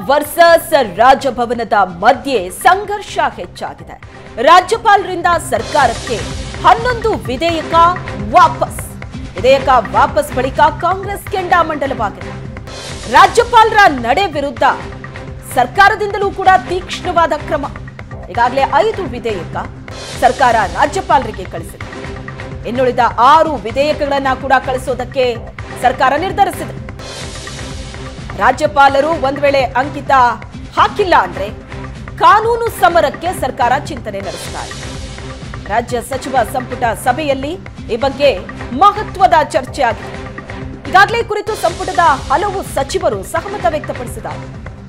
Versus ರಾಜಭವನದ ಮಧ್ಯೆ ಸಂಘರ್ಷ ಹೆಚ್ಚಾಗಿದೆ ರಾಜ್ಯಪಾಲರಿಂದ ಸರ್ಕಾರಕ್ಕೆ ಹನ್ನೊಂದು ವಿಧೇಯಕ ವಾಪಸ್ ವಿಧೇಯಕ ವಾಪಸ್ ಬಳಿಕ ಕಾಂಗ್ರೆಸ್ ಕೆಂಡಾಮಂಡಲವಾಗಿದೆ ರಾಜ್ಯಪಾಲರ ನಡೆ ವಿರುದ್ಧ ಸರ್ಕಾರದಿಂದಲೂ ಕೂಡ ತೀಕ್ಷ್ಣವಾದ ಕ್ರಮ ಈಗಾಗಲೇ ಐದು ವಿಧೇಯಕ ಸರ್ಕಾರ ರಾಜ್ಯಪಾಲರಿಗೆ ಕಳಿಸಿದೆ ಇನ್ನುಳಿದ ಆರು ವಿಧೇಯಕಗಳನ್ನ ಕೂಡ ಕಳಿಸೋದಕ್ಕೆ ಸರ್ಕಾರ ನಿರ್ಧರಿಸಿದೆ ರಾಜ್ಯಪಾಲರು ಒಂದ್ ವೇಳೆ ಅಂಕಿತ ಹಾಕಿಲ್ಲ ಅಂದ್ರೆ ಕಾನೂನು ಸಮರಕ್ಕೆ ಸರ್ಕಾರ ಚಿಂತನೆ ನಡೆಸುತ್ತಾರೆ ರಾಜ್ಯ ಸಚಿವ ಸಂಪುಟ ಸಭೆಯಲ್ಲಿ ಈ ಬಗ್ಗೆ ಮಹತ್ವದ ಚರ್ಚೆ ಆಗಿದೆ ಈಗಾಗಲೇ ಈ ಕುರಿತು ಸಂಪುಟದ ಹಲವು ಸಚಿವರು ಸಹಮತ ವ್ಯಕ್ತಪಡಿಸಿದ್ದಾರೆ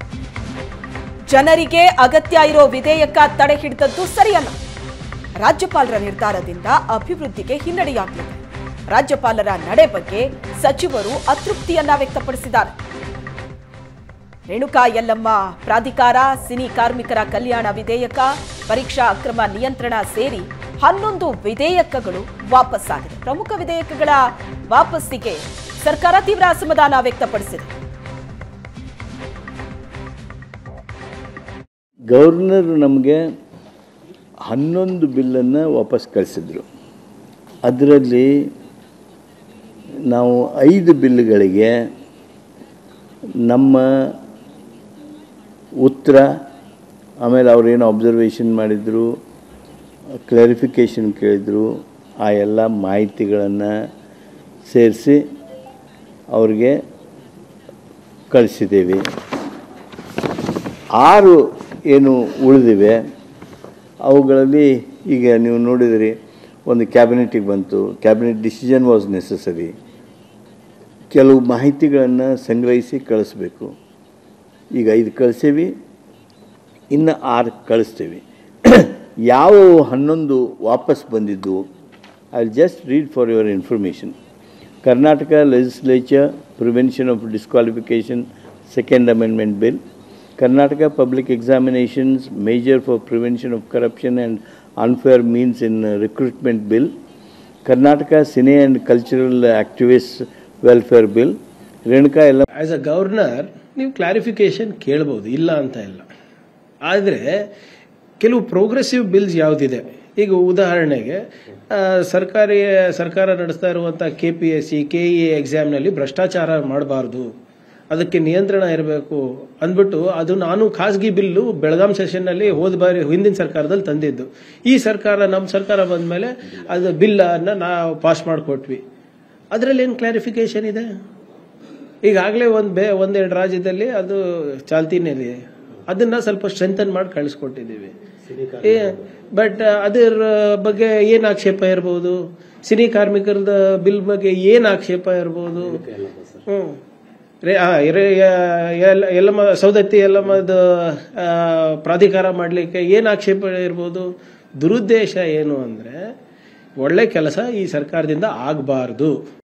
ಜನರಿಗೆ ಅಗತ್ಯ ಇರೋ ವಿಧೇಯಕ ತಡೆ ಹಿಡಿದದ್ದು ಸರಿಯಲ್ಲ ರಾಜ್ಯಪಾಲರ ನಿರ್ಧಾರದಿಂದ ಅಭಿವೃದ್ಧಿಗೆ ಹಿನ್ನಡೆಯಾಗಲಿದೆ ರಾಜ್ಯಪಾಲರ ನಡೆ ಬಗ್ಗೆ ಸಚಿವರು ಅತೃಪ್ತಿಯನ್ನ ವ್ಯಕ್ತಪಡಿಸಿದ್ದಾರೆ ರೇಣುಕಾ ಯಲ್ಲಮ್ಮ ಪ್ರಾಧಿಕಾರ ಸಿನಿ ಕಾರ್ಮಿಕರ ಕಲ್ಯಾಣ ವಿಧೇಯಕ ಪರೀಕ್ಷಾ ಅಕ್ರಮ ನಿಯಂತ್ರಣ ಸೇರಿ ಹನ್ನೊಂದು ವಿಧೇಯಕಗಳು ವಾಪಸ್ಸಾಗಿದೆ ಪ್ರಮುಖ ವಿಧೇಯಕಗಳ ವಾಪಸ್ಸಿಗೆ ಸರ್ಕಾರ ತೀವ್ರ ಅಸಮಾಧಾನ ವ್ಯಕ್ತಪಡಿಸಿದೆ ಗವರ್ನರ್ ನಮಗೆ ಹನ್ನೊಂದು ಬಿಲ್ಲನ್ನು ವಾಪಸ್ ಕಳಿಸಿದ್ರು ಅದರಲ್ಲಿ ನಾವು ಐದು ಬಿಲ್ಗಳಿಗೆ ನಮ್ಮ ಉತ್ತರ ಆಮೇಲೆ ಅವ್ರೇನು ಅಬ್ಸರ್ವೇಷನ್ ಮಾಡಿದರು ಕ್ಲಾರಿಫಿಕೇಷನ್ ಕೇಳಿದರು ಆ ಎಲ್ಲ ಮಾಹಿತಿಗಳನ್ನು ಸೇರಿಸಿ ಅವ್ರಿಗೆ ಕಳಿಸಿದ್ದೇವೆ ಆರು ಏನು ಉಳಿದಿವೆ ಅವುಗಳಲ್ಲಿ ಈಗ ನೀವು ನೋಡಿದಿರಿ ಒಂದು ಕ್ಯಾಬಿನೆಟಿಗೆ ಬಂತು ಕ್ಯಾಬಿನೆಟ್ ಡಿಸಿಷನ್ ವಾಸ್ ನೆಸಸರಿ ಕೆಲವು ಮಾಹಿತಿಗಳನ್ನು ಸಂಗ್ರಹಿಸಿ ಕಳಿಸ್ಬೇಕು ಈಗ ಐದು ಕಳಿಸೀವಿ ಇನ್ನು ಆರು ಕಳಿಸ್ತೀವಿ ಯಾವ ಹನ್ನೊಂದು ವಾಪಸ್ ಬಂದಿದ್ದು I just read for your information Karnataka legislature prevention of disqualification second amendment bill Karnataka Public Examinations Measure for Prevention of Corruption and Unfair Means in uh, Recruitment Bill, Karnataka Cine and Cultural Activists Welfare Bill, Renuka ಎಲ್ಲ as uh governor ನೀವು clarification ಕೇಳ್ಬೋದು ಇಲ್ಲ ಅಂತ ಇಲ್ಲ ಆದರೆ ಕೆಲವು progressive bills ಯಾವುದಿದೆ ಈಗ ಉದಾಹರಣೆಗೆ ಆ, ಸರ್ಕಾರಿ ಸರ್ಕಾರ ನಡೆಸ್ತಾ ಇರುವಂಥ K P S C K E ಎಕ್ಸಾಮ್ನಲ್ಲಿ ಭ್ರಷ್ಟಾಚಾರ ಮಾಡಬಾರ್ದು ಅದಕ್ಕೆ ನಿಯಂತ್ರಣ ಇರಬೇಕು ಅಂದ್ಬಿಟ್ಟು ಅದು ನಾನು ಖಾಸಗಿ ಬಿಲ್ಲು ಬೆಳಗಾಂ ಸೆಷನ್ನಲ್ಲಿ ಹೋದ ಬಾರಿ ಹಿಂದಿನ ಸರ್ಕಾರದಲ್ಲಿ ತಂದಿದ್ದು ಈ ಸರ್ಕಾರ ನಮ್ಮ ಸರ್ಕಾರ ಬಂದ ಮೇಲೆ ಅದು ಬಿಲ್ಲನ್ನು ನಾವು ಪಾಸ್ ಮಾಡಿಕೊಟ್ವಿ ಅದರಲ್ಲಿ ಏನು ಕ್ಲಾರಿಫಿಕೇಶನ್ ಇದೆ ಈಗಾಗಲೇ ಒಂದು ಬೇ ಒಂದೆರಡು ರಾಜ್ಯದಲ್ಲಿ ಅದು ಚಾಲ್ತಿನಲ್ಲಿ ಅದನ್ನ ಸ್ವಲ್ಪ ಸ್ಟ್ರೆಂಥನ್ ಮಾಡಿ ಕಳಿಸ್ಕೊಟ್ಟಿದ್ದೀವಿ ಬಟ್ ಅದರ ಬಗ್ಗೆ ಏನು ಆಕ್ಷೇಪ ಇರ್ಬೋದು ಸಿನಿ ಕಾರ್ಮಿಕರದ ಬಿಲ್ ಬಗ್ಗೆ ಏನು ಆಕ್ಷೇಪ ಇರ್ಬೋದು ಹ್ಮ್ ರೇ ಆ, ರೇ- ಎಲ್ಲ- ಎಲ್ಲಮ್ಮ ಸೌದತ್ತಿ ಎಲ್ಲಮ್ಮದ ಆ, ಪ್ರಾಧಿಕಾರ ಮಾಡಲಿಕ್ಕೆ ಏನು ಆಕ್ಷೇಪ ಇರ್ಬೋದು ದುರುದ್ದೇಶ ಏನು ಅಂದರೆ ಒಳ್ಳೆ ಕೆಲಸ ಈ ಸರ್ಕಾರದಿಂದ ಆಗಬಾರ್ದು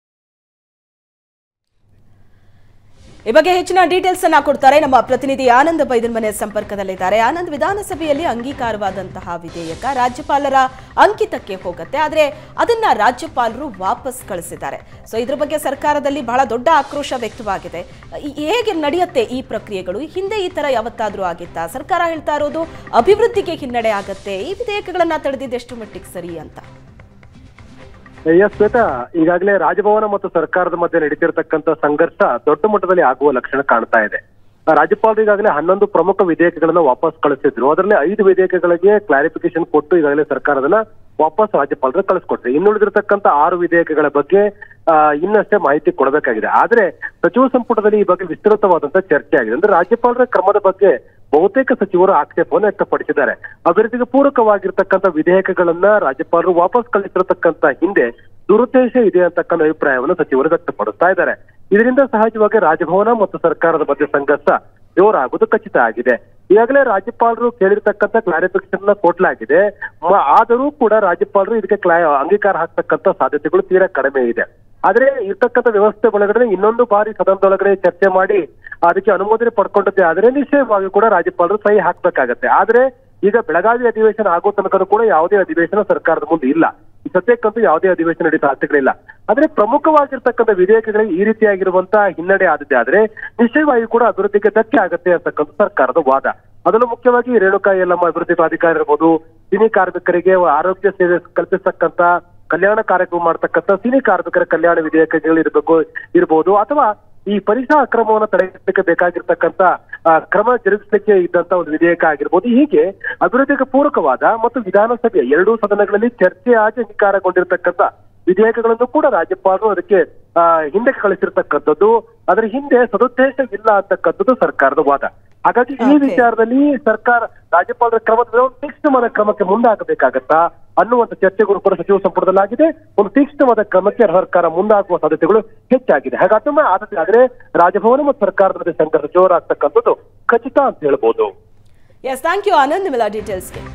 ಈ ಬಗ್ಗೆ ಹೆಚ್ಚಿನ ಡೀಟೇಲ್ಸ್ ಅನ್ನ ಕೊಡ್ತಾರೆ ನಮ್ಮ ಪ್ರತಿನಿಧಿ ಆನಂದ್ ಬೈದನ್ಮನೆ ಸಂಪರ್ಕದಲ್ಲಿದ್ದಾರೆ ಆನಂದ್ ವಿಧಾನಸಭೆಯಲ್ಲಿ ಅಂಗೀಕಾರವಾದಂತಹ ವಿಧೇಯಕ ರಾಜ್ಯಪಾಲರ ಅಂಕಿತಕ್ಕೆ ಹೋಗುತ್ತೆ ಆದ್ರೆ ಅದನ್ನ ರಾಜ್ಯಪಾಲರು ವಾಪಸ್ ಕಳಿಸಿದ್ದಾರೆ ಸೊ ಇದ್ರ ಬಗ್ಗೆ ಸರ್ಕಾರದಲ್ಲಿ ಬಹಳ ದೊಡ್ಡ ಆಕ್ರೋಶ ವ್ಯಕ್ತವಾಗಿದೆ ಈ- ಹೇಗೆ ನಡೆಯುತ್ತೆ ಈ ಪ್ರಕ್ರಿಯೆಗಳು ಹಿಂದೆ ಈ ತರ ಯಾವತ್ತಾದ್ರೂ ಆಗಿತ್ತಾ ಸರ್ಕಾರ ಹೇಳ್ತಾ ಇರೋದು ಅಭಿವೃದ್ಧಿಗೆ ಹಿನ್ನಡೆ ಆಗತ್ತೆ ಈ ವಿಧೇಯಕಗಳನ್ನ ತಡೆದಿದ್ದು ಎಷ್ಟು ಮಟ್ಟಿಗೆ ಸರಿ ಅಂತ ಎಸ್ ಶ್ವೇತಾ ಈಗಾಗಲೇ ರಾಜಭವನ ಮತ್ತು ಸರ್ಕಾರದ ಮಧ್ಯೆ ನಡೀತಿರ್ತಕ್ಕಂಥ ಸಂಘರ್ಷ ದೊಡ್ಡ ಮಟ್ಟದಲ್ಲಿ ಆಗುವ ಲಕ್ಷಣ ಕಾಣ್ತಾ ಇದೆ ಆ, ರಾಜ್ಯಪಾಲರು ಈಗಾಗಲೇ ಹನ್ನೊಂದು ಪ್ರಮುಖ ವಿಧೇಯಕಗಳನ್ನ ವಾಪಸ್ ಕಳಿಸಿದ್ರು ಅದರಲ್ಲಿ ಐದು ವಿಧೇಯಕಗಳಿಗೆ ಕ್ಲಾರಿಫಿಕೇಶನ್ ಕೊಟ್ಟು ಈಗಾಗಲೇ ಸರ್ಕಾರದನ್ನ ವಾಪಸ್ ರಾಜ್ಯಪಾಲರು ಕಳಿಸ್ಕೊಟ್ರು ಇನ್ನುಳಿದಿರತಕ್ಕಂತ ಆರು ವಿಧೇಯಕಗಳ ಬಗ್ಗೆ ಆ, ಇನ್ನಷ್ಟೇ ಮಾಹಿತಿ ಕೊಡಬೇಕಾಗಿದೆ ಆದ್ರೆ ಸಚಿವ ಸಂಪುಟದಲ್ಲಿ ಈ ಬಗ್ಗೆ ವಿಸ್ತೃತವಾದಂತ ಚರ್ಚೆ ಆಗಿದೆ ಅಂದ್ರೆ ರಾಜ್ಯಪಾಲರ ಕ್ರಮದ ಬಗ್ಗೆ ಬಹುತೇಕ ಸಚಿವರು ಆಕ್ಷೇಪವನ್ನು ವ್ಯಕ್ತಪಡಿಸಿದ್ದಾರೆ ಅಭಿವೃದ್ಧಿಗೆ ಪೂರಕವಾಗಿರ್ತಕ್ಕಂಥ ವಿಧೇಯಕಗಳನ್ನ ರಾಜ್ಯಪಾಲರು ವಾಪಸ್ ಕಳಿಸಿರತಕ್ಕಂತ ಹಿಂದೆ ದುರುದ್ದೇಶ ಇದೆ ಅಂತಕ್ಕಂಥ ಅಭಿಪ್ರಾಯವನ್ನು ಸಚಿವರು ವ್ಯಕ್ತಪಡಿಸ್ತಾ ಇದ್ದಾರೆ ಇದರಿಂದ ಸಹಜವಾಗಿ ರಾಜಭವನ ಮತ್ತು ಸರ್ಕಾರದ ಮಧ್ಯೆ ಸಂಘರ್ಷ ಜೋರಾಗುವುದು ಖಚಿತ ಆಗಿದೆ ಈಗಾಗಲೇ ರಾಜ್ಯಪಾಲರು ಕೇಳಿರ್ತಕ್ಕಂಥ ಕ್ಲಾರಿಫಿಕೇಶನ್ ಕೊಡ್ಲಾಗಿದೆ ಮ- ಆದರೂ ಕೂಡ ರಾಜ್ಯಪಾಲರು ಇದಕ್ಕೆ ಕ್ಲಾ ಅಂಗೀಕಾರ ಹಾಕ್ತಕ್ಕಂಥ ಸಾಧ್ಯತೆಗಳು ತೀರಾ ಕಡಿಮೆ ಇದೆ ಆದ್ರೆ ಇರ್ತಕ್ಕಂಥ ವ್ಯವಸ್ಥೆ ಒಳಗಡೆ ಇನ್ನೊಂದು ಬಾರಿ ಸದನದೊಳಗಡೆ ಚರ್ಚೆ ಮಾಡಿ ಅದಕ್ಕೆ ಅನುಮೋದನೆ ಪಡ್ಕೊಂಡದ್ದೇ ಆದ್ರೆ ನಿಶ್ಚಯವಾಗಿ ಕೂಡ ರಾಜ್ಯಪಾಲರು ಸಹಿ ಹಾಕ್ಬೇಕಾಗತ್ತೆ ಆದ್ರೆ ಈಗ ಬೆಳಗಾವಿ ಅಧಿವೇಶನ ಆಗೋ ತನಕ ಕೂಡ ಯಾವುದೇ ಅಧಿವೇಶನ ಸರ್ಕಾರದ ಮುಂದೆ ಇಲ್ಲ ಸದ್ಯಕ್ಕಂತೂ ಯಾವುದೇ ಅಧಿವೇಶನ ನಡೀತಾ ಸಾಧ್ಯತೆಗಳಿಲ್ಲ ಆದ್ರೆ ಪ್ರಮುಖವಾಗಿರ್ತಕ್ಕಂಥ ವಿಧೇಯಕಗಳಿಗೆ ಈ ರೀತಿಯಾಗಿರುವಂತಹ ಹಿನ್ನಡೆ ಆದಿದೆ ಆದ್ರೆ ನಿಶ್ಚಯವಾಗಿ ಕೂಡ ಅಭಿವೃದ್ಧಿಗೆ ಧಕ್ಕೆ ಆಗುತ್ತೆ ಅಂತಕ್ಕಂಥ ಸರ್ಕಾರದ ವಾದ ಅದರಲ್ಲೂ ಮುಖ್ಯವಾಗಿ ರೇಣುಕಾ ಯಲ್ಲಮ್ಮ ಅಭಿವೃದ್ಧಿ ಪ್ರಾಧಿಕಾರ ಇರ್ಬೋದು ಸಿನಿ ಕಾರ್ಮಿಕರಿಗೆ ಆರೋಗ್ಯ ಸೇವೆ ಕಲ್ಪಿಸತಕ್ಕಂತ ಕಲ್ಯಾಣ ಕಾರ್ಯಕ್ರಮ ಮಾಡ್ತಕ್ಕಂಥ ಸಿನಿ ಕಾರ್ಮಿಕರ ಕಲ್ಯಾಣ ವಿಧೇಯಕಗಳು ಇರಬೇಕು ಇರಬಹುದು ಅಥವಾ ಈ ಪರಿಸರ ಅಕ್ರಮವನ್ನು ತಡೆಗಟ್ಟಲಿಕ್ಕೆ ಬೇಕಾಗಿರ್ತಕ್ಕಂಥ ಆ, ಕ್ರಮ ಜರುಗಿಸಲಿಕ್ಕೆ ಇದ್ದಂತ ಒಂದು ವಿಧೇಯಕ ಆಗಿರ್ಬೋದು ಹೀಗೆ ಅಭಿವೃದ್ಧಿಗೆ ಪೂರಕವಾದ ಮತ್ತು ವಿಧಾನಸಭೆಯ ಎರಡೂ ಸದನಗಳಲ್ಲಿ ಚರ್ಚೆ ಆಗಿ ಅಂಗೀಕಾರಗೊಂಡಿರ್ತಕ್ಕಂಥ ವಿಧೇಯಕಗಳನ್ನು ಕೂಡ ರಾಜ್ಯಪಾಲರು ಅದಕ್ಕೆ ಆ, ಹಿಂದಕ್ಕೆ ಕಳಿಸಿರ್ತಕ್ಕಂಥದ್ದು ಅದರ ಹಿಂದೆ ಸದುದ್ದೇಶ ಇಲ್ಲ ಅಂತಕ್ಕಂಥದ್ದು ಸರ್ಕಾರದ ವಾದ ಹಾಗಾಗಿ ಈ Okay. ವಿಚಾರದಲ್ಲಿ ಸರ್ಕಾರ ರಾಜ್ಯಪಾಲರ ಕ್ರಮದ ವಿರುದ್ಧ ಒಂದು ತೀಕ್ಷ್ಣವಾದ ಕ್ರಮಕ್ಕೆ ಮುಂದಾಗಬೇಕಾಗತ್ತಾ ಅನ್ನುವಂತ ಚರ್ಚೆಗಳು ಕೂಡ ಸಚಿವ ಸಂಪುಟದಲ್ಲಾಗಿದೆ ಒಂದು ತೀಕ್ಷ್ಣವಾದ ಕ್ರಮಕ್ಕೆ ಸರ್ಕಾರ ಮುಂದಾಗುವ ಸಾಧ್ಯತೆಗಳು ಹೆಚ್ಚಾಗಿದೆ ಹಾಗಾದ್ರೆ ಆದತೆ ಆದ್ರೆ ರಾಜಭವನ ಮತ್ತು ಸರ್ಕಾರದ ಮಧ್ಯೆ ಸಂಘರ್ಷ ಜೋರಾಗ್ತಕ್ಕಂಥದ್ದು ಖಚಿತ ಅಂತ ಹೇಳ್ಬೋದು ಎಸ್ ಥ್ಯಾಂಕ್ ಯು ಆನಂದ್ ನಿಮ್ಮೆಲ್ಲ ಡೀಟೇಲ್ಸ್ಗೆ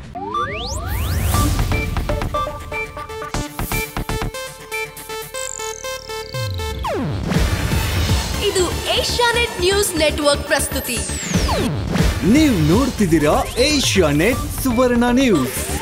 ಇದು ಏಷ್ಯಾನೆಟ್ ನ್ಯೂಸ್ ನೆಟ್ವರ್ಕ್ ಪ್ರಸ್ತುತಿ ನೀವು ನೋಡ್ತಿದ್ದೀರಾ ಏಷ್ಯಾ ನೆಟ್ ಸುವರ್ಣ ನ್ಯೂಸ್